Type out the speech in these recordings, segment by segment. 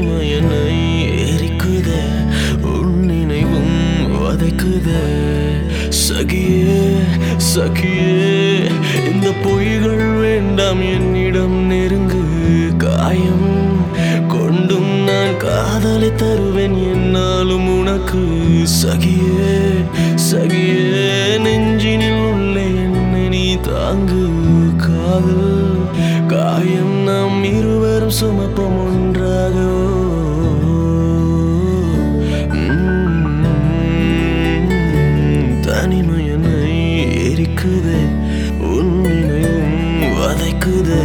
தனிமை என்னை எரிக்குதே உன் நினைவும் வதைக்குதே சகியே சகியே இந்த பொய்கள் வேண்டாம் என்னிடம் நெருங்கு காயம் கொண்டும் நான் காதலை தருவேன் என்னாலும் உனக்கு சகியே சகியே நெஞ்சினில் உள்ளே என்னை நீ தாங்கு காதல் காயம் நாம் இருவரும் சுமப்போம் ஒன்றாக தனிமை என்னை எரிக்குதே உன் நினைவும் வதைக்குதே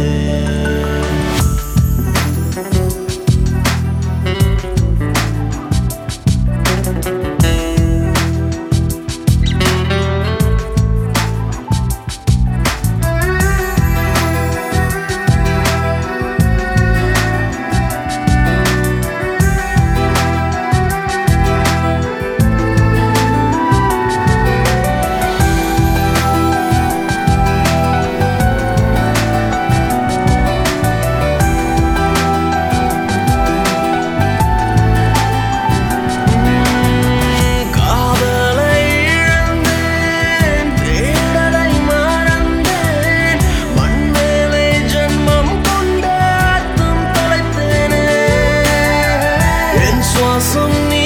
காதலை இழந்தேன் தேடலை மறந்தேன் மண்மேலே ஜன்மம் கொண்ட அர்த்தம் தொலைத்தேனே என் சுவாசம் நீ